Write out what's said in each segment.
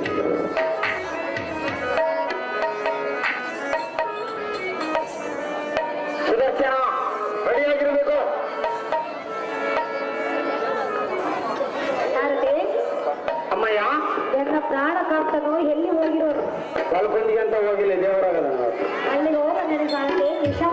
ಸುದರ್ಶನ ರೆಡಿಯಾಗಿರ್ಬೇಕು ಸಾರಥಿ ಅಮ್ಮಯ್ಯ ನನ್ನ ಪ್ರಾಣ ಕಾಪ್ತನು ಎಲ್ಲಿ ಹೋಗಿರೋರು ಬಲ್ಕೊಂದಿಗೆ ಅಂತ ಹೋಗಿಲ್ಲ ದೇವರಾಗದ ಅಲ್ಲಿಗೆ ಹೋಗ ನನಗೆ ಸಾರಥಿ ನಿಶಾ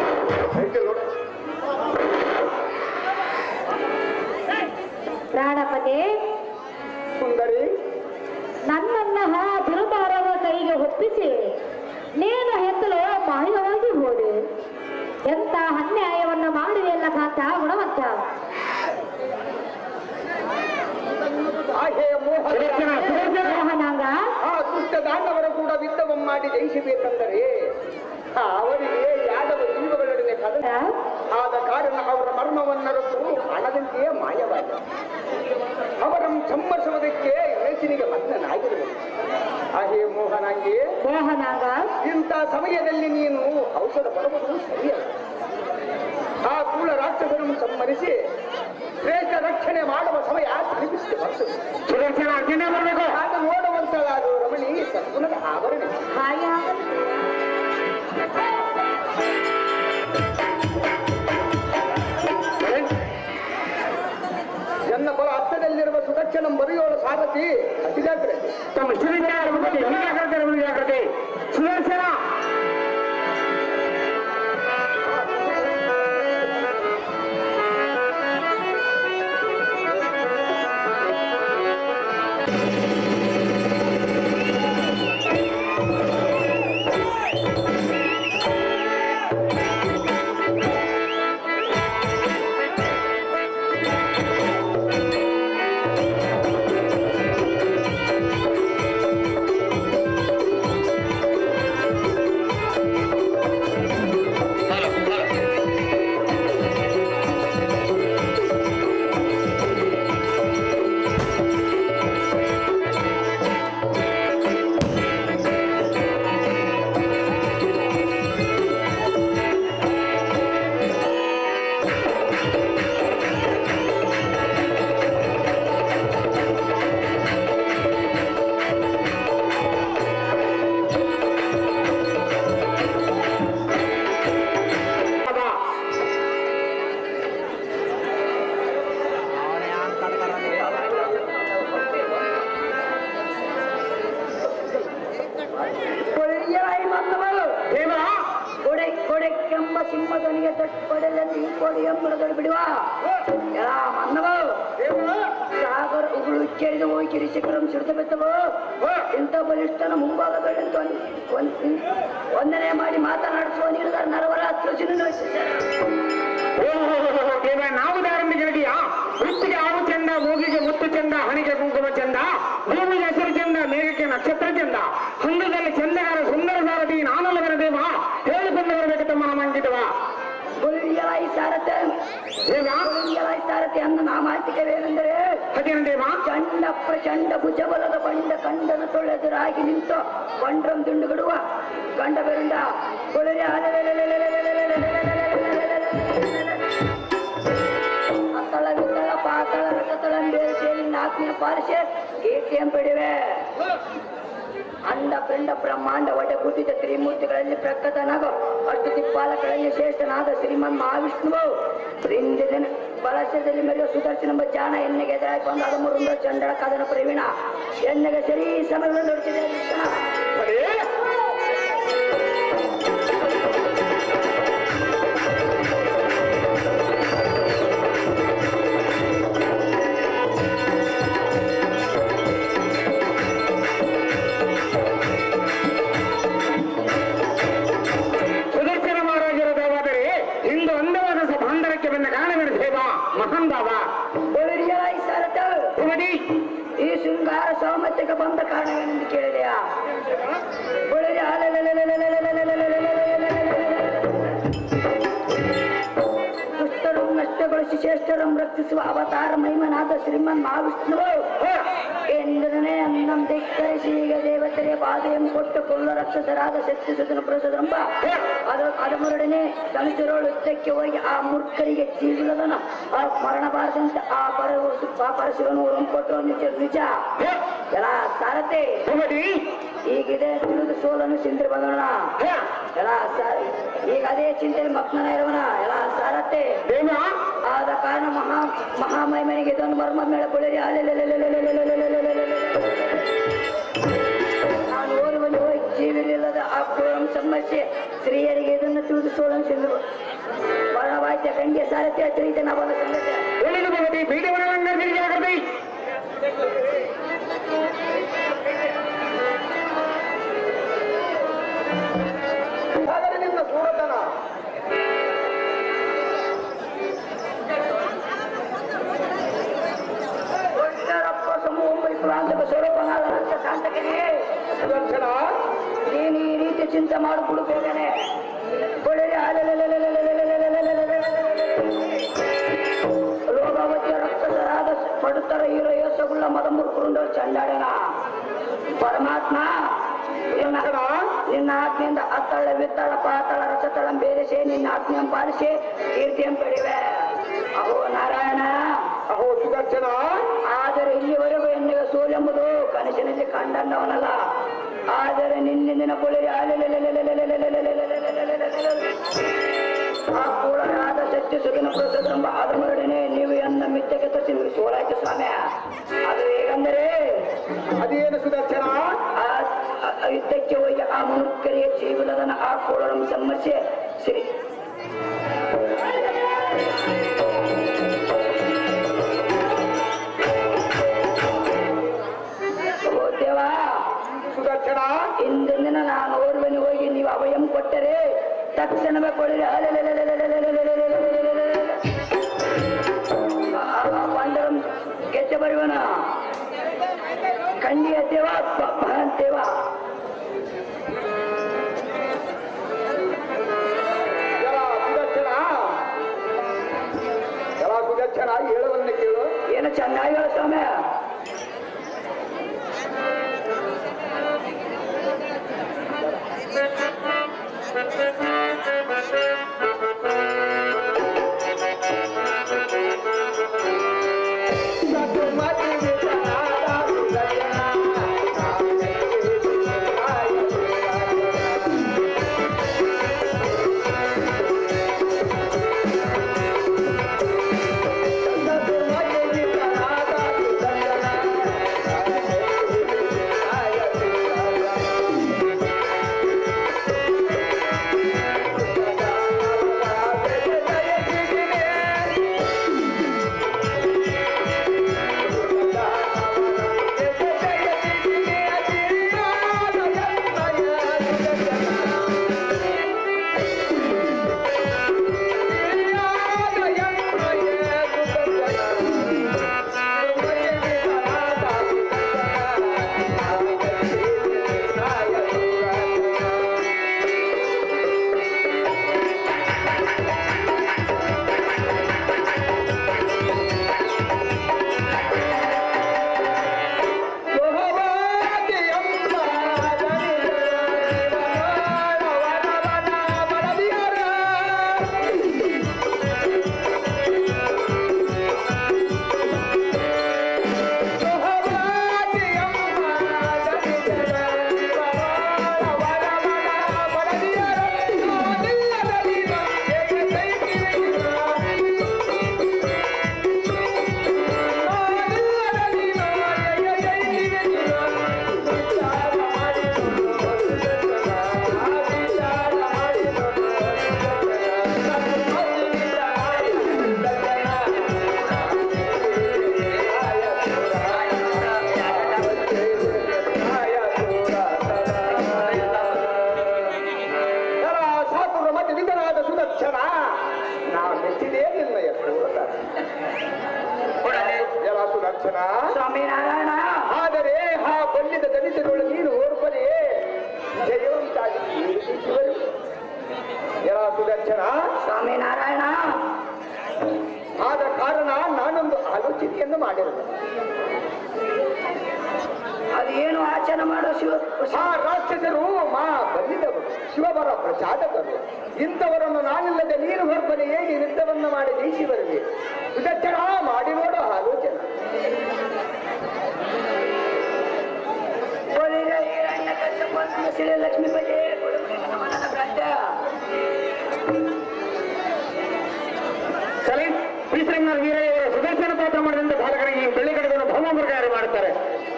ಪ್ರಾಣಪತಿ ಸುಂದರಿ ನನ್ನನ್ನ ಆ ಬಿರುದಾರವ ಕೈಗೆ ಒಪ್ಪಿಸಿ ನೀನು ಹೆತ್ತಲು ಮಾಯವಾಗಿ ಹೋದೆ ಎಂತ ಅನ್ಯಾಯವನ್ನ ಮಾಡಿದೆಯಲ್ಲ ಕಾಂತ ಗುಣವಂತ ಹಾಗೆ ಮೋಹ ಸುದರ್ಶನ ಸುದರ್ಶನ ಮೋಹನಾಂಗ ಆ ದುಷ್ಟ ದಾನವರು ಕೂಡ ಯುದ್ಧವನ್ನು ಮಾಡಿ ಜಯಿಸಬೇಕೆಂದರೆ ಆ ಅವರಿಗೆ ಯಾದವ ಜೀವಗಳೊಡನೆ ಕದ ಆದ ಕಾರಣ ಅವರ ಮರ್ಮವನ್ನರತು ಹಣದಂತೆಯೇ ಮಾಯವಾದ ಅವರನ್ನು ಸಂಹರಿಸುವುದಕ್ಕೆ ರೇಸಿನಿಗೆ ಮಗ್ನನಾಗಿರುವುದು ಹಾಗೆ ಮೋಹನಾಂಗಿ ಮೋಹನಾಂಗ ಇಂಥ ಸಮಯದಲ್ಲಿ ನೀನು ಔಷಧ ಬರುವುದು ಸರಿಯಲ್ಲ ಆ ಕೂಳ ರಾಕ್ಷಸರನ್ನು ಸಂಹರಿಸಿ ಶ್ರೇಷ್ಠ ರಕ್ಷಣೆ ಮಾಡುವ ಸಮಯ ತಲುಪಿಸಿ ಬರ್ತದೆ ಸುದರ್ಶನ ಅರ್ಜುನ ಬರಬೇಕು ಆಗ ನೋಡುವಂತಳಾದ ರಮಣಿ ಸದ್ಗುಣದ ಆವರಣ ಹಾಗೆ ಆಗಲಿ. ಎನ್ನ ಬಲ ಹತ್ತದಲ್ಲಿರುವ ಸುದಕ್ಷಿಣಂ ಬರೆಯೋಳ ಸಾರಥಿ ಅತಿ ಜಾಗ್ರತೆ ತಮ್ಮ ಸುರಿಚಾರ ಮುಗಿಸಿ ಮುಂಜಾಗ್ರತೆ ಮುಂಜಾಗ್ರತೆ ಸುದರ್ಶನ ದೇವ ಕೊಡೆ ಕೊಡೆಕ್ಕೆಂಬ ಸಿಂಹದನಿಗೆ ತಟ್ಟೊಡೆದಲ್ಲಿ ಕೊಡೆ ಎಂಬುದನ್ನು ಬಿಡುವ ಎಲ್ಲ ಮನ್ನಗಳು ಸಾಗರ ಉಗುಳು ಉಚ್ಚರಿದು ಹೋಗಿ ಶಿಖರಂ ಸಿಡಿದು ಬಿದ್ದವು ಇಂಥ ಬಲಿಷ್ಠನ ಮುಂಭಾಗಗಳಿಂದ ವಂದನೆ ಮಾಡಿ ಮಾತನಾಡಿಸುವ ನೀಡಿದ ನರವರ ತುಳಸಿನ ಓಹೋ ದೇವ ನಾವು ಧಾರ್ಮಿಕರಿದೆಯಾ ವೃತ್ತಿಗೆ ಆವು ಚಂದ ಮೂಗಿಗೆ ಮುತ್ತು ಚಂದ ಹಣಿಗೆ ಕುಂಕುಮ ಚಂದ ಭೂಮಿಗೆ ಹೆಸರು ಚಂದ ಮೇಘಕ್ಕೆ ನಕ್ಷತ್ರ ಚಂದ ಹಂಗದಲ್ಲಿ ಚಂದಗಾರ ಸುಂದರ ಸಾರಥಿ ನಾನಲ್ಲವರ ದೇವ ಹೇಳಿಕೊಂಡು ಬರಬೇಕು ತಮ್ಮ ಮಂಗಿದವ ಬುಳಿಯಲಾಯಿ ಸಾರಥೆ ದೇವ ಬುಳಿಯಲಾಯಿ ಸಾರಥೆ ಅನ್ನ ನಾಮಾಂತಿಕವೇನೆಂದರೆ ಅದೇನು ದೇವ ಚಂಡ ಪ್ರಚಂಡ ಭುಜಬಲದ ಬಂಡ ಕಂಡನ ತೊಳೆದುರಾಗಿ ನಿಂತು ಬಂಡ್ರಂ ದುಂಡುಗಿಡುವ ಗಂಡ ಬೆರುಂಡ ಕೊಳರಿ ಅತ್ತಳ ವಿತ್ತಳ ಪಾತಳ ರಥತಳಂ ಬೇರು ಸೇರಿ ನಾಲ್ಕನೇ ಪಾರ್ಶ್ವ ಕೀರ್ತಿಯಂ ಬಿಡಿವೆ ಅಂಡ ಪಿಂಡ ಬ್ರಹ್ಮಾಂಡ ಒಡೆ ಬುದ್ಧಿತ ತ್ರಿಮೂರ್ತಿಗಳಲ್ಲಿ ಪ್ರಕಟನಾಗ ಅಷ್ಟು ದಿಕ್ಪಾಲಕರಲ್ಲಿ ಶ್ರೇಷ್ಠನಾದ ಶ್ರೀಮನ್ ಮಹಾವಿಷ್ಣುವು ರಿಂದಿನ ಬಳಸದಲ್ಲಿ ಮೆರೆಯುವ ಸುದರ್ಶನ ಜಾಣ ಎಣ್ಣೆಗೆ ಎದುರಾಗಿ ಬಂದ ಹದಿಮೂರು ಚಂಡಳ ಕದನ ಪ್ರವೀಣ ಎಣ್ಣೆಗೆ ಸರಿ ಸಮಯವನ್ನು ನೋಡ್ತಿದೆ ಕೃಷ್ಣ. ಅರೇ ಸುದರ್ಶನ ಮಹಾರಾಜರ ದೇವಾದರೆ ಇಂದು ಅಂದವಾದ ಸಭಾಂಡರಕ್ಕೆ ಬಂದ ಕಾರಣವೇನು ದೇವ ಮಹಾನ್ ಬಾಬಾ ಒಳರಿಯಲಾಯಿ ಸಾರಥ ಸುಮತಿ ಈ ಶೃಂಗಾರ ಸೌಮತ್ಯಕ್ಕೆ ಬಂದ ಕಾರಣವೇನೆಂದು ಕೇಳಿದೆಯಾ ಒಳರಿ ದುಷ್ಟರು ನಷ್ಟಗೊಳಿಸಿ ಶ್ರೇಷ್ಠರನ್ನು ರಕ್ಷಿಸುವ ಅವತಾರ ಮಹಿಮನಾದ ಶ್ರೀಮನ್ ಮಹಾವಿಷ್ಣುವು ಎಂದನೇ ಅನ್ನಂ ಧಿಕ್ಕರಿಸಿ ಈಗ ದೇವತೆಗೆ ಬಾಧೆಯನ್ನು ಕೊಟ್ಟು ಕೊಲ್ಲ ರಕ್ಷಸರಾದ ಶಕ್ತಿ ಸುತನ ಪ್ರಸದಂಬ ಅದ ಅದಮರಡನೆ ದಲಿತರೋಳು ಯುದ್ಧಕ್ಕೆ ಹೋಗಿ ಆ ಮೂರ್ಖರಿಗೆ ಜೀವಿಲದನ ಆ ಮರಣ ಬಾರದಂತೆ ಆ ಪರ ಆ ಪರಶಿವನು ಕೊಟ್ಟರು ನಿಜ ನಿಜ ಎಲ್ಲ ಸಾರತೆ ಹೋಗಡಿ ಈಗಿದೆ ತಿಳಿದು ಸೋಲನ್ನು ಸಿಂದ್ರಿ ಬಂದೋಣ ಎಲ್ಲ ಸ- ಈಗ ಅದೇ ಚಿಂತೆಯಲ್ಲಿ ಮಗ್ನ ಇರೋಣ ಎಲ್ಲ ಸಾರತೆ ದೇವ ಆದ ಕಾರಣ ಮಹಾ ಮಹಾಮಹಿಮನಿಗೆ ಇದೊಂದು ಮರ್ಮ ಮೇಳ ಬಳಿರಿ ನಾನು ಓದುವಲ್ಲಿ ಹೋಗಿ ಜೀವಿಲಿಲ್ಲದ ಆ ಕುಲಂ ಸಮಸ್ಯೆ ಸ್ತ್ರೀಯರಿಗೆ ಇದನ್ನು ತಿಳಿಸೋಳನ್ನು ಸಿಂಧು ಮರಣವಾಯ್ತ ಗಂಗೆ ಸಾರಥ್ಯ ತಿಳಿದ ನಾವಲ್ಲ ಸಂಗತಿ ಹೇಳಿದ ಭವತಿ ಬೀಡವರನ್ನ ಜಾಗೃತಿ ಹಾಗಾದ್ರೆ ನಿನ್ನ ಸೂರತನ ದೊಡ್ಡರಪ್ಪ ಸಮೂಹ ಪ್ರಾಂತಕ ಸ್ವರೂಪನಾದ ರಕ್ತ ಕಾಂತಕನೇ ಸುದರ್ಶನ ನೀನು ಈ ರೀತಿ ಚಿಂತೆ ಮಾಡಿಬಿಡು ಬೇಗನೆ ಬಳಿರಿ ರೋಗಾವತಿಯ ರಕ್ತಸರಾದ ಪಡುತ್ತರ ಹೀರೋ ಯಶಗುಳ್ಳ ಮದಮುರುಕುರುಂಡ ಚಂಡಾಡನ ಪರಮಾತ್ಮ ನಿನ್ನ ನಿನ್ನ ಆಜ್ಞೆಯಿಂದ ಅತ್ತಳ ವಿತ್ತಳ ಪಾತಳ ರಸತಳ ಬೇರಿಸಿ ನಿನ್ನ ಆಜ್ಞೆಯಂ ಪಾಲಿಸಿ ಕೀರ್ತಿಯಂ ಪಡಿವೆ ಅಹೋ ನಾರಾಯಣ ಅಹೋ ಸುದರ್ಶನ ಆದರೆ ಇಲ್ಲಿವರೆಗೂ ಎನ್ನಿಗೆ ಸೋಲೆಂಬುದು ಕನಸಿನಲ್ಲಿ ಕಂಡನ್ನವನಲ್ಲ ಆದರೆ ನಿನ್ನಿಂದಿನ ಕೊಳಿ ಆ ಕೂಡಲಾದ ಸತ್ಯ ಸುಖಿನ ಪ್ರಸದಂಬ ಅದಮರಡನೆ ನೀವು ಎನ್ನ ಮಿಥ್ಯಕ್ಕೆ ತರಿಸಿ ನಿಮಗೆ ಸೋಲಾಯ್ತು ಸ್ವಾಮಿ ಅದು ಹೇಗೆಂದರೆ ಅದೇನು ಸುದರ್ಶನ ಆ ಆ- ಆ ಯುದ್ಧಕ್ಕೆ ಹೋಗಿ ಆ ಮನುಷ್ಯರಿಗೆ ಜೀವನದನ್ನ ಆ ಕೂಡಲಂ ಸಮಸ್ಯೆ ಶ್ರೀ ಓ ದೇವಾ ಸುದರ್ಶನ ಇಂದಿನ ನಾನು ಓರ್ವನಿ ಹೋಗಿ ನೀವು ಅಭಯಂ ಕೊಟ್ಟರೆ ತಕ್ಷಣವೇ ಕೊಡಿರಿ ಪಾಂಡವಂ ಗೆದ್ದ ಬರುವನ ಕಂಡಿಯ ದೇವ ದೇವ ಎಲ್ಲ ಸುದರ್ಶನ ಎಲ್ಲ ಸುದರ್ಶನ ಹೇಳುವನ್ನ ಕೇಳು ಏನು ಚೆನ್ನಾಗಿ ಹೇಳ ಸ್ವಾಮಿ ಸುದರ್ಶನ ಯಾಚನೆ ಮಾಡೋ ಶಿವ ಆ ರಾಕ್ಷಸರು ಮಾ ಬಂದಿದ್ದವರು ಶಿವಬರ ಪ್ರಸಾದಕರು ಇಂಥವರನ್ನು ನಾನಿಲ್ಲದೆ ನೀನು ಹೊರಬನೆ ಹೇಗೆ ಯುದ್ಧವನ್ನ ಮಾಡಿ ನೀಸಿ ಬರಲಿ ಸುದರ್ಶನ ಮಾಡಿ ನೋಡೋ ಆಲೋಚನೆ ಒಲಿದ ಹಿರಣ್ಯ ಕಶ್ಯಪನ ಶ್ರೀ ಲಕ್ಷ್ಮೀ ಪಜೆ ನಮನ ಭ್ರಷ್ಟ ಸರಿ ಶ್ರೀರಂಗ ವೀರಯ್ಯ ಸುದರ್ಶನ ಪಾತ್ರ ಮಾಡಿದಂತ ಬಾಲಕರಿಗೆ ಈ ಬೆಳ್ಳಿ ಕಡೆಗಳನ್ನು ಭೌಮ ಪ್ರಕಾರ ಮಾಡ್ತಾರೆ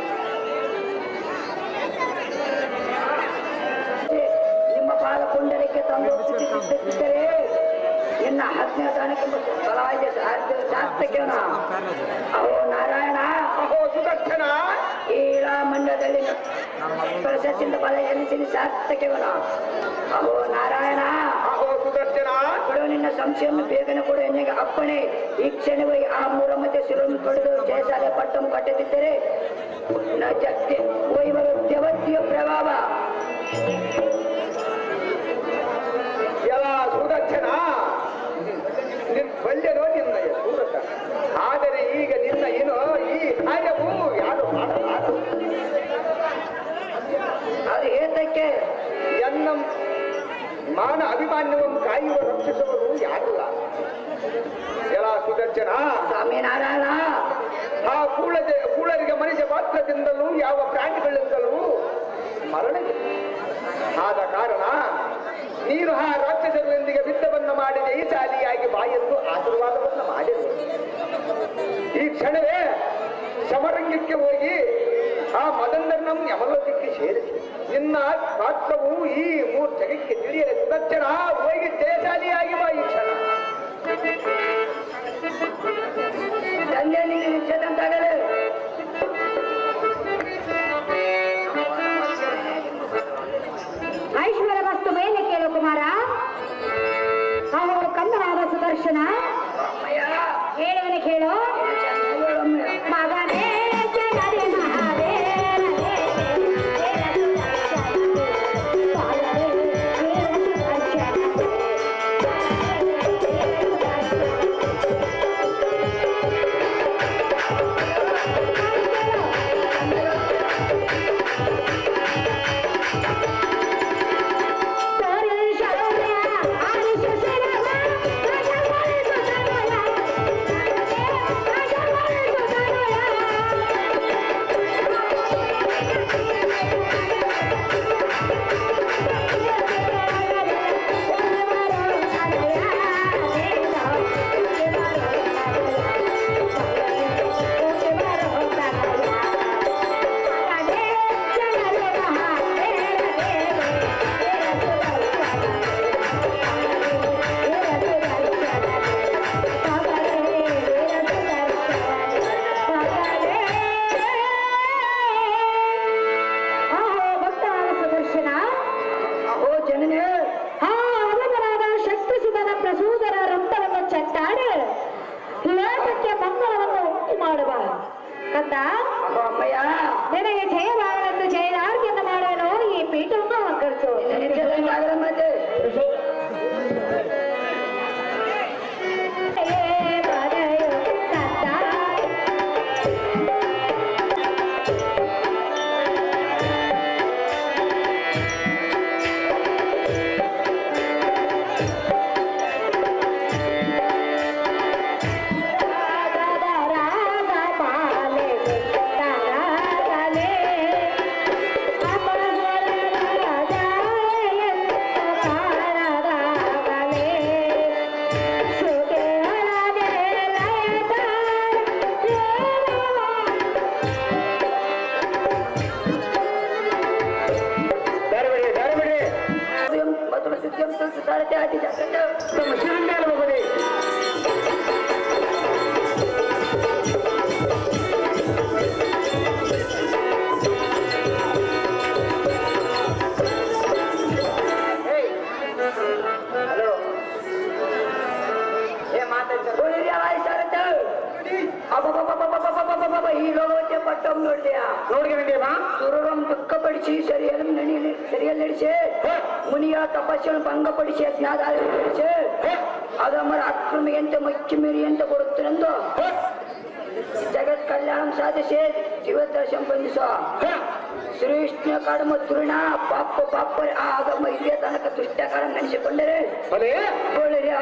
ನಿಮ್ಮ ಪಾದ ಕುಂಡಲಕ್ಕೆ ತಂದು ಚಿಕಿತ್ಸಿದ್ದರೆ ನಿನ್ನ ಹತ್ತನೇ ಸ್ಥಾನಕ್ಕೆ ಬಲವಾಗಿ ಸಾರ್ಥಕ್ಯವನ ಅಹೋ ನಾರಾಯಣ ಅಹೋ ಸುದರ್ಶನ ಈಳ ಮಂಡಲದಲ್ಲಿ ಪ್ರಶಸ್ತಿಯಿಂದ ಬಲ ಎನಿಸಿ ಸಾರ್ಥಕ್ಯವನ ಅಹೋ ನಾರಾಯಣ ಅಹೋ ಸುದರ್ಶನ ಕೊಡು ನಿನ್ನ ಸಂಶಯವನ್ನು ಬೇಗನೆ ಕೊಡು ಎನ್ನಿಗೆ ಅಪ್ಪಣೆ ಈ ಕ್ಷಣವೇ ಆ ಮೂರ ಮಧ್ಯೆ ಶಿರನ್ನು ತೊಡೆದು ಜಯಶಾಲೆ ಪಟ್ಟಂ ಕಟ್ಟದಿದ್ದರೆ ನ ಜಗ್ತಿ ವೈವರು ದೇವತಿಯ ಪ್ರಭಾವ ಎಲ್ಲ ಸುದರ್ಶನ ನಿನ್ ಬಲ್ಯನೋ ನಿನ್ನ ಸೂರತ ಆದರೆ ಈಗ ನಿನ್ನ ಏನು ಈ ಕಾರ್ಯವು ಯಾರು ಮಾಡಲಾರರು ಅದು ಏತಕ್ಕೆ ಎನ್ನ ಮಾನ ಅಭಿಮಾನ್ಯವನ್ನು ಕಾಯುವ ರಕ್ಷಿಸುವರು ಯಾರಿಲ್ಲ ಎಲ್ಲ ಸುದರ್ಶನ ಸ್ವಾಮಿ ನಾರಾಯಣ ಆ ಕೂಳ ಕೂಳರಿಗೆ ಮನುಷ್ಯ ಪಾತ್ರದಿಂದಲೂ ಯಾವ ಪ್ರಾಣಿಗಳಿಂದಲೂ ಮರಣವಿದೆ ಆದ ಕಾರಣ ನೀನು ಆ ರಾಕ್ಷಸರೊಂದಿಗೆ ಯುದ್ಧವನ್ನ ಮಾಡಿ ಜಯಶಾಲಿಯಾಗಿ ಬಾಯೆಂದು ಆಶೀರ್ವಾದವನ್ನ ಮಾಡಿರು ಈ ಕ್ಷಣವೇ ಸಮರಂಗಕ್ಕೆ ಹೋಗಿ ಆ ಮದಂದರನ್ನು ಯಮಲೋಕಕ್ಕೆ ಸೇರಿಸಿ ನಿನ್ನ ಪಾತ್ರವು ಈ ಮೂರು ಜಗಕ್ಕೆ ತಿಳಿಯಲಿ ಸುದರ್ಶನ ಹೋಗಿ ಜಯಶಾಲಿಯಾಗಿ ಬಾ ಈ ಕ್ಷಣ ತಂದೆ ನಿನ್ನ ನಿಶ್ಚದಂತಾಗಲು ಐಶ್ವರ್ಯ ವಸ್ತು ಮೇಲೆ ಕೇಳು ಕುಮಾರ ಅವರು ಕನ್ನಡಾದ ಸುದರ್ಶನ ಹೇಳುವನೆ ಕೇಳು ಮಗನೇ ಜಗದಿ ಮಹಾದೇವನೇ, ಜಗದು ದರ್ಶನವೇ, ಪಾಲನೆ ಕೇಳು ಸುದರ್ಶನವೇ, ಪಾಲನೆ ಕೇಳು ದರ್ಶನವೇ. ಸುದರ್ಶನ ಅಹೋ ಜನನೇ ಆ ಅವನರಾದ ಶಕ್ತಿಸುಧನ ಪ್ರಸೂದರ ರಕ್ತವನ್ನು ಚಟ್ಟಾಡಿ ಲೋಕಕ್ಕೆ ಮಂಗಳವನ್ನು ಉಂಟು ಮಾಡುವ ಕಂದ ಅಹೋ ಅಮ್ಮಯ್ಯ ನಿನಗೆ ಜಯವಾಗಲೆಂದು ಜಯದಾರ್ತಿಯನ್ನು ಮಾಡುವನು ಈ ಪೀಠವನ್ನು ಅಲಂಕರಿಸು ನಿಶ್ಚದಂತಾಗಲ ಮತ್ತೆ ದಾರಿಬಿಡಿ ದಾರಿಬಿಡಿ ಮೊದಲು ಸುದ್ದಿಯಂ ತುಳಸಿ ಸಾರಥಿ ಆದಿ ಜಗತ್ತು ತಮ್ಮ ಶಿವನ್ಮೇಲೆ ಹೋಗಲಿ ಹಲೋ ಏ ಮಾತಾಡ್ತಾರೆ बोलिए भाई शरद अब अब अब अब अब अब अब अब ಈ ಲೋಕಕ್ಕೆ ಪಟ್ಟಂ ನೋಡಿದ್ಯಾ ನೋಡಿಗೆ ನಡೀವಾ ಸುರರಂ ದುಃಖಪಡಿಸಿ ಸರಿಯಲ್ಲಿ ನಡಿ ಸರಿಯಲ್ಲಿ ನಡೆಸಿ ಮುನಿಯ ತಪಸ್ಸನ್ನು ಭಂಗಪಡಿಸಿ ಅಜ್ಞಾದಾಯ ನಡೆಸಿ ಅದಮರ ಅಕ್ರಮಿಯಂತೆ ಮಕ್ಕಿ ಮೀರಿಯಂತೆ ಕೊಡುತ್ತನೆಂದು ಜಗತ್ ಕಲ್ಯಾಣ ಸಾಧಿಸಿ ಜೀವದರ್ಶನ ಬಂಧಿಸ ಶ್ರೀ ವಿಷ್ಣು ಕಡಮ ತೃಣ ಪಾಪ ಪಾಪ ಆಗಮ ಇಲ್ಲಿಯ ತನಕ ತುಷ್ಟಕಾರ ನೆನೆಸಿಕೊಂಡರೆ ಅದೇ ಗೋಳಿರಿ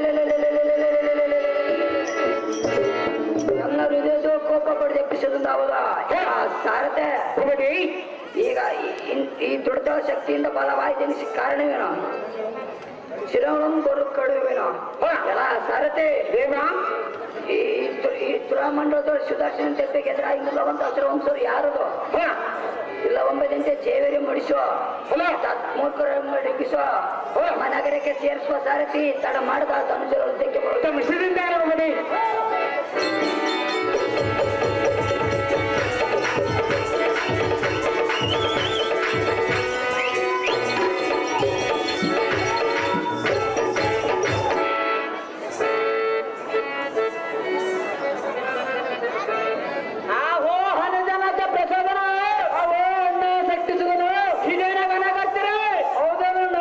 ನನ್ನ ಹೃದಯದ ಕೋಪ ಪಡೆದು ಎಪ್ಪಿಸೋದು ಹೌದಾ ಸಾರತೆ ಭಗವತಿ ಈಗ ಈ- ಇನ್- ಈ ದೊಡ್ಡ ಶಕ್ತಿಯಿಂದ ಬಲವಾಯ್ತು ಎನಿಸಿ ಕಾರಣವೇನು ಶಿರವಣಂ ಕೊರು ಕಡುವೇನು ಎಲ್ಲ ಸಾರತೆ ದೇವ ಈ ತು- ಈ ತುಳಮಂಡಲದ ಸುದರ್ಶನ ತೆಪ್ಪೆಗೆ ಎದುರ ಇಲ್ಲ ಒಂದು ಹಸಿರು ವಂಶರು ಯಾರದು ಹ, ಇಲ್ಲ ಒಂಬತ್ತಂತೆ ಜೇವರಿ ಮುಡಿಸೋ ಅಲ್ಲ ಮೂರ್ಖರ ಮಡಗಿಸೋ ನಗರಕ್ಕೆ ಸೇರಿಸುವ ಸಾರಥಿ ತಡ ಮಾಡದ ತನುಜರ ಉದ್ದಕ್ಕೆ ಬರುತ್ತ ಉತ್ತಮ ಮಿಶ್ರದಿಂದಾನೆ ಭಗವತಿ ಆಹೋ ಹನುಜನಕ ಪ್ರಚೋದನ ಅವೋ ಅಣ್ಣ ಶಕ್ತಿಸುವನು ಇದೇನ ಗನಗತ್ತಿರ ಹೌದನು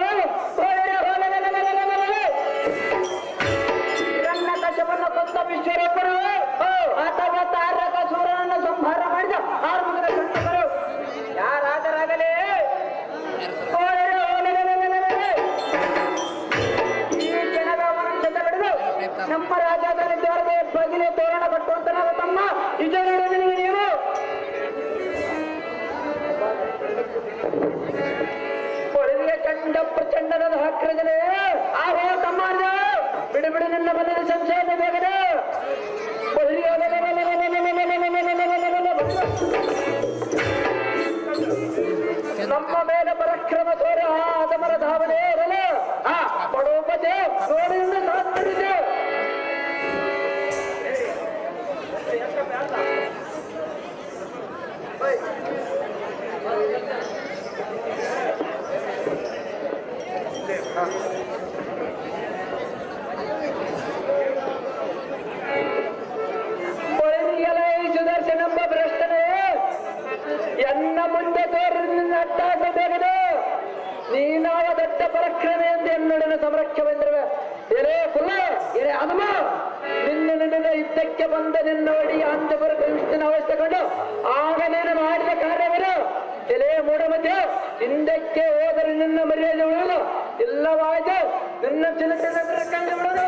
ಹಿರಣ್ಯ ಕಶವನ್ನು ಕೊಂದ ವಿಶ್ವರೂಪರು ಅಥವಾ ತಾರಕ ಸೂರ್ಯನನ್ನು ಸಂಹಾರ ಮಾಡಿದ ಆರ್ಮುಖದ ಕಂಠಕರು ಯಾರಾದರಾಗಲೇ ಈ ಜನದ ವಂಶದ ಬಿಡದು ನಮ್ಮ ರಾಜ್ಯದಲ್ಲಿ ದ್ವಾರದ ಬಗಿಲೆ ತೋರಣ ಕಟ್ಟುವಂತ ನಾವು ತಮ್ಮ ನಿಜ ನೋಡು ನಿನಗೆ ನೀವು ಕೊಳವಿಗೆ ಕಂಡ ಪ್ರಚಂಡದ ಹಾಕಿರದನೆ ಆಹೋ ತಮ್ಮ ಅಂದ. ಬಿಡು ಬಿಡು ನಿನ್ನ ಮನೆಯ ಸಂಶಯ ಬೇಗನೆ ಕೊಳವಿಗೆ ನಮ್ಮ ಮೇಲೆ ಪರಾಕ್ರಮ ತೋರ ಆದಮರ ಧಾವನೆ ಇರಲ್ಲ ಆ ಪಡೋಪಜೆ ನೋಡಿಂದ ಸಾತ್ಪಡಿದೆ ಕೊಳವಿಗೆಲೆ ಸುದರ್ಶನೆಂಬ ಭ್ರಷ್ಟನೇ ಎನ್ನ ಮುಂದೆ ತೋರಿ ನಿನ್ನ ಅಟ್ಟಾಸಬೇಕದು ನೀನಾವ ದಟ್ಟ ಪರಕ್ರಮೆ ಎಂದು ಎನ್ನೊಡನೆ ಸಮರಕ್ಷವೆಂದಿರುವೆ ಎಲೆ ಕುಲ್ಲ ಎಲೆ ಅದಮ ನಿನ್ನ ನಿನ್ನ ಯುದ್ಧಕ್ಕೆ ಬಂದ ನಿನ್ನ ಒಡಿ ಅಂತಪುರ ವಿಷ್ಣುನ ಅವಸ್ಥೆ ಕಂಡು ಆಗ ನೀನು ಮಾಡಿದ ಕಾರ್ಯವೇನು ಎಲೆ ಮೂಢಮಧ್ಯ ಹಿಂದಕ್ಕೆ ಹೋದರೆ ನಿನ್ನ ಮರ್ಯಾದೆ ಉಳಿಯುವುದು ಇಲ್ಲವಾದ ನಿನ್ನ ಚಿಲಕದ ಕಂಡು ಬಿಡುವುದು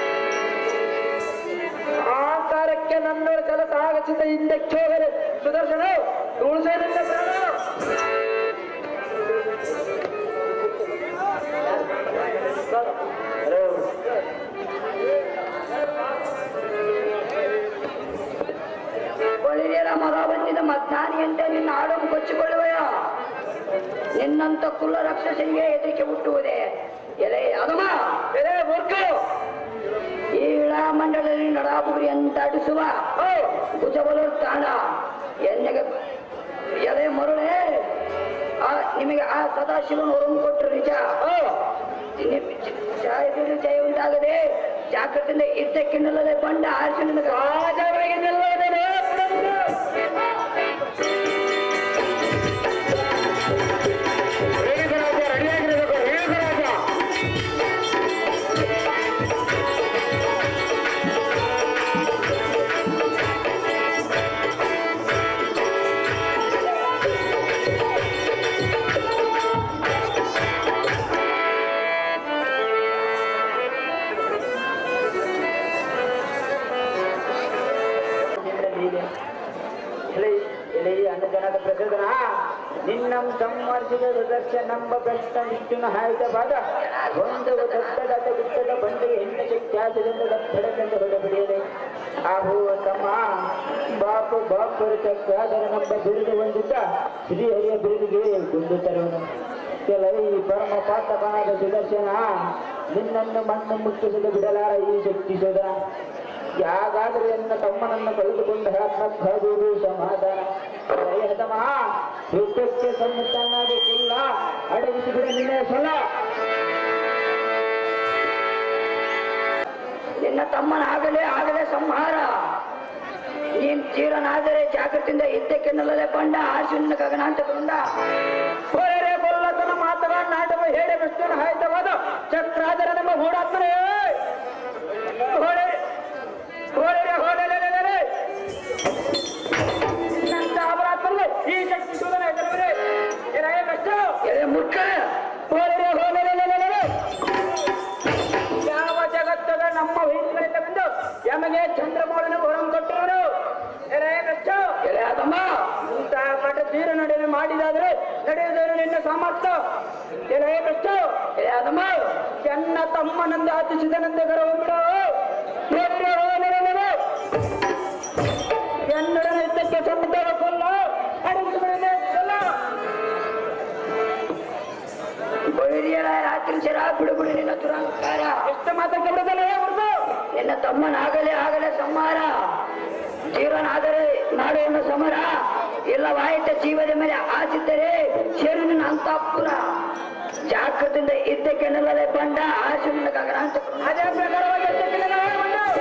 ಆಕಾರಕ್ಕೆ ನನ್ನ ಕೆಲಸ ಆಗಸಿದ ಹಿಂದಕ್ಕೆ ಹೋಗಲು ಸುದರ್ಶನ ತುಳಸೇನಿಂದ ಪ್ರಾಣ ಕೊಳಿರಿಯರ ಮಗ ಬಂದಿದ ಮಧ್ಯಾಹ್ನಿಯಂತೆ ನಿನ್ನ ಆಡನ್ನು ಕೊಚ್ಚಿಕೊಳ್ಳುವೆಯ ನಿನ್ನಂತ ಕುಲ್ಲ ರಾಕ್ಷಸನಿಗೆ ಹೆದರಿಕೆ ಹುಟ್ಟುವುದೇ ಎಲೆ ಅದಮ ಎಲೆ ಮೂರ್ಖ ಈ ಇಳ ಮಂಡಲದಲ್ಲಿ ನಡಾಬುರಿ ಅಂತ ಅಡಿಸುವ ಓ, ಭುಜಬಲು ತಾಣ ಎಣ್ಣೆಗೆ ಎಲೆ ಮರುಳೆ ಆ ನಿಮಗೆ ಆ ಸದಾಶಿವನ ಹೊರನ್ನು ಕೊಟ್ಟರು ನಿಜ ಓ, ಜಯ ಜಯ ಉಂಟಾಗದೆ ಜಾಗೃತಿಯಿಂದ ಇದ್ದಕ್ಕಿನ್ನಲ್ಲದೆ ಬಂಡ ಆರಿಸಿ ನಿನಗೆ ರಾಜರಿಗೆ ನಿಲ್ಲೋದೇನೆ ಪ್ರಭು. ರೇಣುಕರಾಜ ರೆಡಿಯಾಗಿರಬೇಕು ರೇಣುಕರಾಜ ಅನ್ನಜನದ ಪ್ರಚೋದನ ನಿನ್ನಂ ಸಂವರ್ಷಿತ ಸದಸ್ಯ ನಂಬ ಭ್ರಷ್ಟ ವಿಷ್ಣುನ ಹಾಯಿತ ಪಾದ ಒಂದು ದೊಡ್ಡದಾದ ಗುಡ್ಡದ ಬಂಡೆಗೆ ಹೆಣ್ಣು ಶಕ್ತ್ಯಾಸದಿಂದ ದಪ್ಪಡದಿಂದ ಹೊಡೆಬಿಡಿಯದೆ ಆಹೋ ತಮ್ಮ ಬಾಪು ಬಾಪರು ಚಕ್ರಾದರ ನಂಬ ಬಿರುದು ಹೊಂದಿದ್ದ ಶ್ರೀಹರಿಯ ಬಿರುದಿಗೆ ಗುಂಡು ತರುವನು ಕೆಲ ಈ ಪರಮ ಪಾತಕನಾದ ಸುದರ್ಶನ ನಿನ್ನನ್ನು ಮಣ್ಣು ಮುಟ್ಟಿಸಲು ಬಿಡಲಾರ ಈ ಶಕ್ತಿ ಸೋದರ ಯಾಗಾದರೂ ಎನ್ನ ತಮ್ಮನನ್ನು ಕಳೆದುಕೊಂಡು ಆತ್ಮಕ್ಕಾಗುವುದು ಸಮಾಧಾನ ಹತಮ ಯುದ್ಧಕ್ಕೆ ಸಮ್ಮತನಾಗುತ್ತಿಲ್ಲ ಅಡಗಿಸಿ ಬಿಡ ನಿನ್ನೆ ಸೊಲ್ಲ ನಿನ್ನ ತಮ್ಮನ ಆಗಲೇ ಆಗಲೇ ಸಂಹಾರ ನೀನ್ ತೀರನಾದರೆ ಜಾಗೃತಿಯಿಂದ ಇದ್ದಕ್ಕೆನ್ನಲೇ ಬಂಡ ಆರಿಸಿ ನಿನ್ನ ಗಗನಾಂತ ಬಂದ ಹೊರರೆ ಕೊಲ್ಲತನ ಮಾತುಗಳ ನಾಟಕ ಹೇಳಿ ವಿಷ್ಣುನ ಹಾಯ್ತವಾದ ಚಕ್ರಾದರ ನಮ್ಮ ಹೂಡಾತ್ಮರೇ ಹೊಳೆ ಹೊರರೆ ಹೊರರೆ ನಿನ್ನಂತ ಅಪರಾತ್ಮರೇ ಈ ಶಕ್ತಿ ಸೂದನ ಹೆಸರುವರೆ ತೀರ ನಡೆಯನ್ನು ಮಾಡಿದಾದ್ರೆ ನಡೆಯುವುದೇನು ನಿನ್ನ ಸಾಮರ್ಥ್ಯ ಎಲೆ ಕಷ್ಟ ಅದಮ್ಮ ಎನ್ನ ತಮ್ಮನಂದ ಆತಿಸಿದನಂತೆ ಗರವಿಡು ಎನ್ನಡನ ಇದ್ದಕ್ಕೆ ಸಮುದ್ರ ಕೊಲ್ಲ ಅಡಿಸಿ ಮೇಲೆ ಕೊಲ್ಲ ಬೈರಿಯರ ರಾತ್ರಿ ಶರ ಬಿಡು ಬಿಡು ನಿನ್ನ ದುರಂಕಾರ ಎಷ್ಟು ಮಾತಕ್ಕೆ ಬಿಡದಲ್ಲ ಹೊರತು ನಿನ್ನ ತಮ್ಮನಾಗಲೇ ಆಗಲೇ ಸಂಹಾರ ಜೀವನಾದರೆ ನಾಡೋಣ ಸಮರ ಇಲ್ಲವಾಯಿತ ಜೀವದ ಮೇಲೆ ಆಸಿದ್ದರೆ ಸೇರು ನಿನ್ನ ಅಂತಃಪುರ ಜಾಗೃತಿಯಿಂದ ಇದ್ದಕ್ಕೆನ್ನಲೇ ಬಂದ ಆಸು ನಿನ್ನ ಗಗನ ಅಂತ ಅದೇ ಪ್ರಕಾರವಾಗಿ ಎದ್ದಕ್ಕೆ ನಿನ್ನ ಹೊರಗೊಂಡು.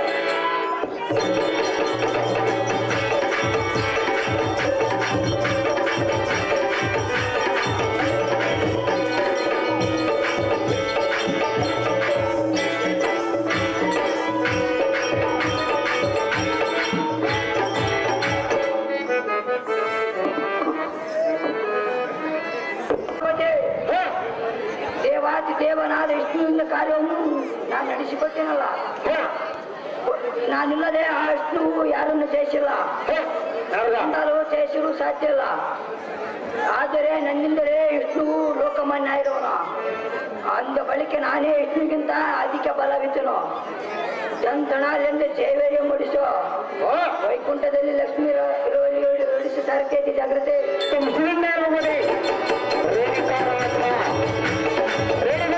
ದೇವಾತಿ ದೇವನಾದ ವಿಷ್ಣುವಿನ ಕಾರ್ಯವನ್ನು ನಾನು ನಡೆಸಿಕೊಟ್ಟೇನಲ್ಲ ನಾನಿಲ್ಲದೆ ಆ ವಿಷ್ಣು ಯಾರನ್ನು ಜಯಿಸಿಲ್ಲ ಎಂದಾದರೂ ಜಯಿಸಲು ಸಾಧ್ಯ ಇಲ್ಲ ಆದರೆ ನನ್ನಿಂದಲೇ ವಿಷ್ಣುವು ಲೋಕಮಾನ್ಯ ಇರೋಣ ಅಂದ ಬಳಿಕ ನಾನೇ ವಿಷ್ಣುಗಿಂತ ಅಧಿಕ ಬಲವಿದ್ದನು ಚಂದಣಾಲೆಂದು ಜೈವೇರಿಯ ಮೂಡಿಸು ವೈಕುಂಠದಲ್ಲಿ ಲಕ್ಷ್ಮೀ ಇಳಿಸಿ ಸಾರಥ್ಯಕ್ಕೆ ಜಾಗ್ರತೆ ಮುಸ್ಲಿಂ ಹೋಗೋದೇ ರೇಣುಕಾ ರಾಜ ರೇಣುಕಾ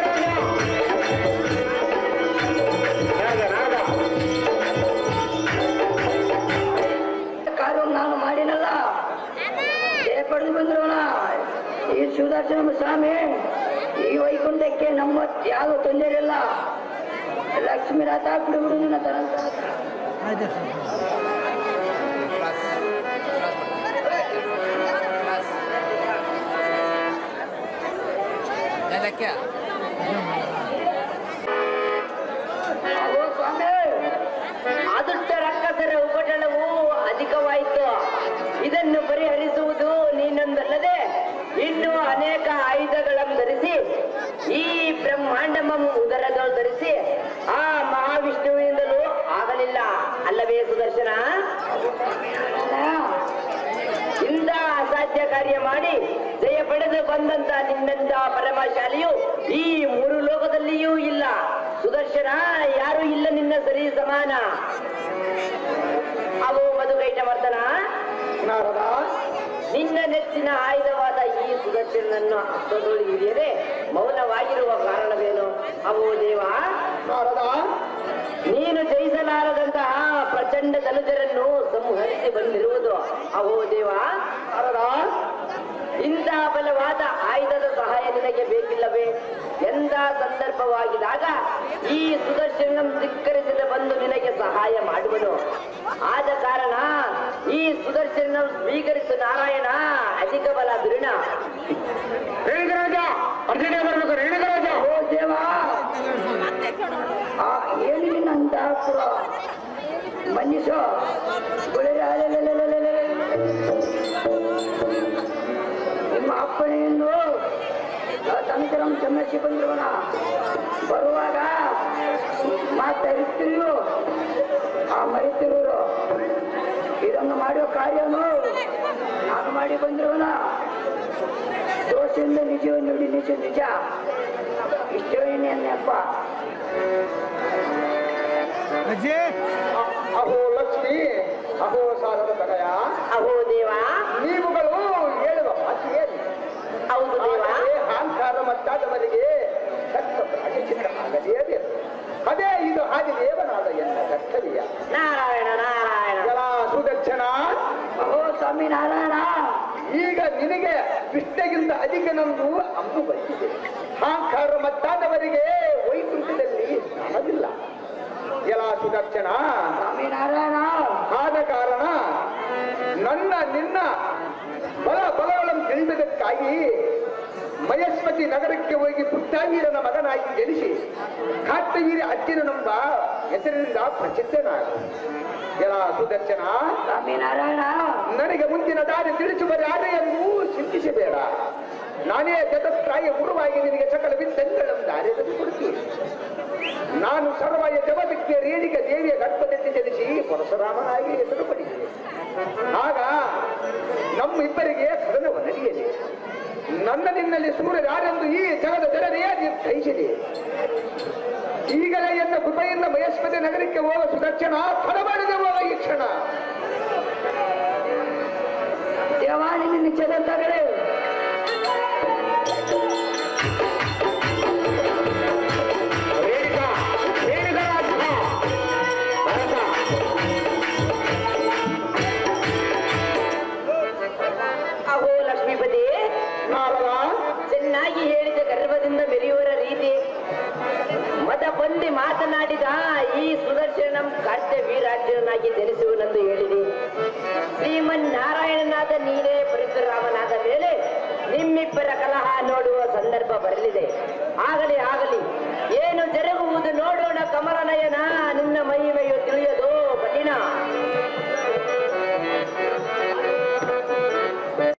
ರಾಜ ರಾಜ ರಾಜ ಕಾರ್ಯವನ್ನು ನಾನು ಮಾಡಿನಲ್ಲ ಜಯ ಪಡೆದು ಬಂದ್ರವನ ಈ ಸುದರ್ಶನ ಸ್ವಾಮಿ ಈ ವೈಕುಂಠಕ್ಕೆ ನಮ್ಮ ಯಾವ ತೊಂದರೆ ಇಲ್ಲ ಲಕ್ಷ್ಮೀನಾಥ ಬಿಡುಬಿಡು ನಿನ್ನ ತರಂತ ಅವೋ ಸ್ವಾಮಿ ಆದಷ್ಟ ರಕ್ಕಸರ ಉಪಟಳವು ಅಧಿಕವಾಯಿತು ಇದನ್ನು ಪರಿಹರಿಸುವುದು ನೀನೊಂದಲ್ಲದೆ ಇನ್ನು ಅನೇಕ ಆಯುಧಗಳನ್ನು ಧರಿಸಿ ಈ ಬ್ರಹ್ಮಾಂಡಮಂ ಉದರಗಳು ಧರಿಸಿ ಆ ಮಹಾವಿಷ್ಣುವಿನಿಂದಲೂ ಆಗಲಿಲ್ಲ ಅಲ್ಲವೇ ಸುದರ್ಶನ ಇಂದ ಅಸಾಧ್ಯ ಕಾರ್ಯ ಮಾಡಿ ಜಯ ಪಡೆದು ಬಂದಂತ ನಿನ್ನಂತ ಪರಮಶಾಲಿಯು ಈ ಮೂರು ಲೋಕದಲ್ಲಿಯೂ ಇಲ್ಲ ಸುದರ್ಶನ ಯಾರು ಇಲ್ಲ ನಿನ್ನ ಸರಿ ಸಮಾನ ಅವು ಮಧುಕೈಟ ಮರ್ದನ ನಾರದ ನಿನ್ನ ನೆಚ್ಚಿನ ಆಯುಧವಾದ ಈ ಸುದರ್ಶನನ್ನು ಹಸ್ತದೊಳಗೆ ಹಿಡಿಯದೆ ಮೌನವಾಗಿರುವ ಕಾರಣವೇನು ಅವು ದೇವ ನಾರದ ನೀನು ಜಯಿಸಲಾರದಂತಹ ಪ್ರಚಂಡ ಧನುಜರನ್ನು ಸಂಹರಿಸಿ ಬಂದಿರುವುದು ಅಹೋ ದೇವ ನಾರದ ಇಂತಹ ಬಲವಾದ ಆಯುಧದ ಸಹಾಯ ನಿನಗೆ ಬೇಕಿಲ್ಲವೇ ಎಂದ ಸಂದರ್ಭವಾಗಿದಾಗ ಈ ಸುದರ್ಶನ ಧಿಕ್ಕರಿಸಿದ ಬಂದು ನಿನಗೆ ಸಹಾಯ ಮಾಡುವನು ಆದ ಕಾರಣ ಈ ಸುದರ್ಶನ ಸ್ವೀಕರಿಸು ನಾರಾಯಣ ಅಧಿಕ ಬಲ ಬಿರುಣ ರೇಣುಕಾ ರಾಜ ಅರ್ಜುನ ಬರಬೇಕು ರೇಣುಕಾ ರಾಜ ಓ ದೇವ ಆ ಏನು ನಿನ್ನಂತ ಮನ್ನಿಸು ಗುಳಿರ ನಿಮ್ಮ ಅಪ್ಪನೆಯನ್ನು ತನಕರಂ ಚಮರಿಸಿ ಬಂದಿರುವನ ಬರುವಾಗ ಮಾತಾಡುತ್ತಿರು ಆ ಮರಿತಿರುವರು ಇದನ್ನು ಮಾಡುವ ಕಾರ್ಯನು ನಾನು ಮಾಡಿ ಬಂದಿರುವನ ದೋಷದಿಂದ ನಿಜ ನುಡಿ ನಿಜ ನಿಜ ಇಷ್ಟೇ ನೆನಪ ಅಹೋ ಲಕ್ಷ್ಮಿ ಅಹೋ ಸಾರದ ತನಯ ಅಹೋ ದೇವ ನೀವುಗಳು ಹೇಳುವ ಮಾತು ಏನು ಹೌದು ದೇವ ಆದರೆ ಅಹಂಕಾರ ಮತ್ತಾದವರಿಗೆ ತಕ್ಕ ಪ್ರಾಯಶ್ಚಿತ್ತ ಆಗದೇ ಬೇಕು ಅದೇ ಇದು ಹಾಗೆ ದೇವನಾದ ಎನ್ನ ಕರ್ತವ್ಯ ನಾರಾಯಣ ನಾರಾಯಣ ಜಲ ಸುದರ್ಶನ ಅಹೋ ಸ್ವಾಮಿ ನಾರಾಯಣ ಈಗ ನಿನಗೆ ಕೃಷ್ಣಗಿಂತ ಅಧಿಕ ನಮ್ದು ಅಂಬು ಬಂದಿದೆ ಅಹಂಕಾರ ಮತ್ತಾದವರಿಗೆ ವೈಕುಂಠದಲ್ಲಿ ಸ್ಥಾನವಿಲ್ಲ ಜಲ ಸುದರ್ಶನ ಸ್ವಾಮಿ ನಾರಾಯಣ ಆದ ಕಾರಣ ನನ್ನ ನಿನ್ನ ಬಲ ಬಲಗಳನ್ನು ತಿಳಿದದಕ್ಕಾಗಿ ಮಯಸ್ಮತಿ ನಗರಕ್ಕೆ ಹೋಗಿ ಪುಟ್ಟಾವೀರನ ಮಗನಾಗಿ ಜನಿಸಿ ಕಾಟ್ಟವೀರ ಅಜ್ಜನನೆಂಬ ಹೆಸರಿನಿಂದ ಪ್ರಸಿದ್ಧನಾಗ ಜಲ ಸುದರ್ಶನ ಸ್ವಾಮಿ ನಾರಾಯಣ ನನಗೆ ಮುಂದಿನ ದಾರಿ ತಿಳಿಸುವ ಯಾರೇ ಎಂದು ಚಿಂತಿಸಬೇಡ ನಾನೇ ಜಗತ್ರಾಯ ಗುರುವಾಗಿ ನಿನಗೆ ಸಕಲ ವಿದ್ಯೆಗಳನ್ನು ದಾರಿಯಲ್ಲಿ ಕೊಡ್ತೀನಿ ನಾನು ಸರ್ವಯ ಜಗದಕ್ಕೆ ರೇಣಿಕ ದೇವಿಯ ಗರ್ಭದಲ್ಲಿ ಜನಿಸಿ ಪರಶುರಾಮನಾಗಿ ಹೆಸರು ಪಡೆದಿದೆ ಆಗ ನಮ್ಮಿಬ್ಬರಿಗೆ ಸದನವ ನಡೆಯಲಿ ನನ್ನ ನಿನ್ನಲ್ಲಿ ಸೂರ್ಯ ಯಾರೆಂದು ಈ ಜಗದ ಜನರೇ ನಿರ್ಧರಿಸಿದೆ ಈಗಲೇ ಎನ್ನ ಕೃಪೆಯಿಂದ ಮಹೇಶ್ವರಿ ನಗರಕ್ಕೆ ಹೋಗ ಸುದರ್ಶನ ತಡ ಮಾಡಿದೆ ಹೋಗ ಈ ಕ್ಷಣ ದೇವಾನಿ ನಿಶ್ಚದ ತಗಡೆ ರೇಣುಕಾ ರೇಣುಕಾ ರಾಜ ಭರತ ಅಹೋ ಲಕ್ಷ್ಮೀಪತಿ ನಾರದ ಚೆನ್ನಾಗಿ ಹೇಳಿದ ಗರ್ಭದಿಂದ ಮೆರೆಯುವರ ರೀತಿ ಮತ ಬಂದಿ ಮಾತನಾಡಿದ ಈ ಸುದರ್ಶನಂ ಕಾರ್ಯ ವೀರಾಜ್ಯನಾಗಿ ಜನಿಸುವನೆಂದು ಹೇಳಿದೆ ಶ್ರೀಮನ್ ನಾರಾಯಣನಾದ ನೀನೇ ಪರಶುರಾಮನ